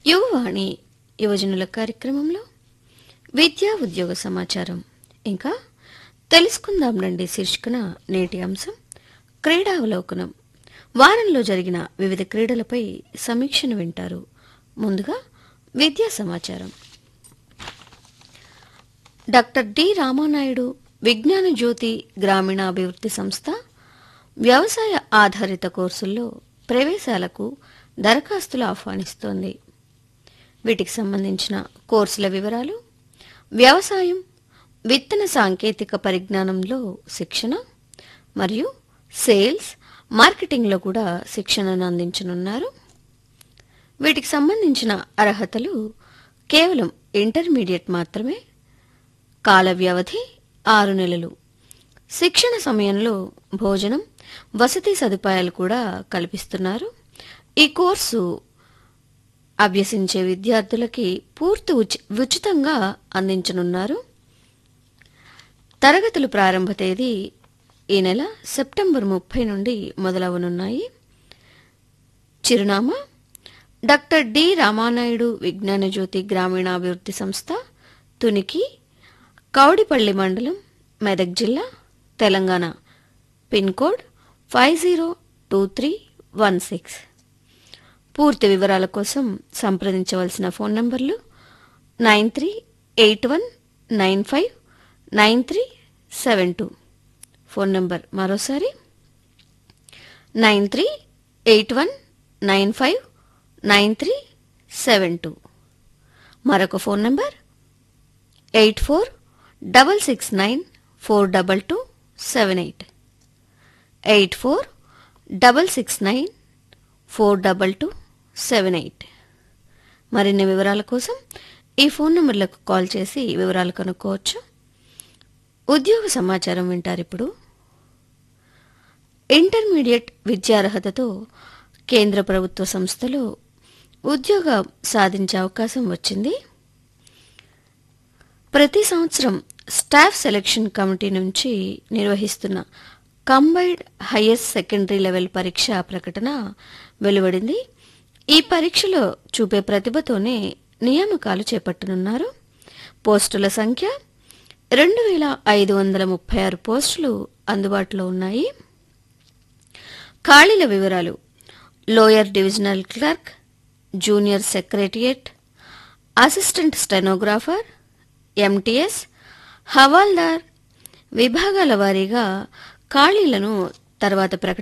యువవాణి యువజనుల కార్యక్రమంలో విద్యా ఉద్యోగ సమాచారం ఇంకా తెలుసుకుందాం రండి శీర్షికన నేటి అంశం క్రీడావలోకనం వారంలో జరిగిన వివిధ క్రీడలపై సమీక్షను వింటారు ముందుగా విద్యా సమాచారం డాక్టర్ డి రామానాయుడు విజ్ఞాన జ్యోతి గ్రామీణాభివృద్ధి సంస్థ వ్యవసాయ ఆధారిత కోర్సుల్లో ప్రవేశాలకు దరఖాస్తులు ఆహ్వానిస్తోంది వీటికి సంబంధించిన కోర్సుల వివరాలు వ్యవసాయం విత్తన సాంకేతిక పరిజ్ఞానంలో శిక్షణ మరియు సేల్స్ మార్కెటింగ్లో కూడా శిక్షణను అందించనున్నారు వీటికి సంబంధించిన అర్హతలు కేవలం ఇంటర్మీడియట్ మాత్రమే కాల వ్యవధి ఆరు నెలలు శిక్షణ సమయంలో భోజనం వసతి సదుపాయాలు కూడా కల్పిస్తున్నారు ఈ కోర్సు అభ్యసించే విద్యార్థులకి పూర్తి ఉచి ఉచితంగా అందించనున్నారు తరగతులు ప్రారంభ తేదీ ఈ నెల సెప్టెంబర్ ముప్పై నుండి మొదలవనున్నాయి చిరునామా డాక్టర్ డి రామానాయుడు విజ్ఞాన జ్యోతి గ్రామీణాభివృద్ధి సంస్థ తునికి కౌడిపల్లి మండలం మెదక్ జిల్లా Telangana pin code five zero two three one six పూర్తి వివరాల కోసం సంప్రదించవలసిన ఫోన్ నంబర్లు nine three eight one nine five nine three seven two phone number మరోసారి nine three eight one nine five nine three seven two మరొక phone number eight four double six nine four double two seven eight eight four double six nine four double two seven eight మరిన్ని వివరాల కోసం ఈ phone నంబర్లకు call చేసి వివరాలు కనుక్కోవచ్చు ఉద్యోగ సమాచారం వింటారు ఇప్పుడు ఇంటర్మీడియట్ విద్యార్హతతో కేంద్ర ప్రభుత్వ సంస్థలో ఉద్యోగం సాధించే అవకాశం వచ్చింది ప్రతి సంవత్సరం స్టాఫ్ సెలక్షన్ కమిటీ నుంచి నిర్వహిస్తున్న కంబైన్డ్ హైయర్ సెకండరీ లెవెల్ పరీక్ష ప్రకటన వెలువడింది ఈ పరీక్షలో చూపే ప్రతిభతోనే నియామకాలు చేపట్టనున్నారు పోస్టుల సంఖ్య రెండు వేల ఐదు వందల ముప్పై ఆరు పోస్టులు అందుబాటులో ఉన్నాయి ఖాళీల వివరాలు lower divisional clerk junior secretariat assistant stenographer MTS హవాల్దార్ విభాగాల వారీగా ఖాళీలను తర్వాత ప్రకటి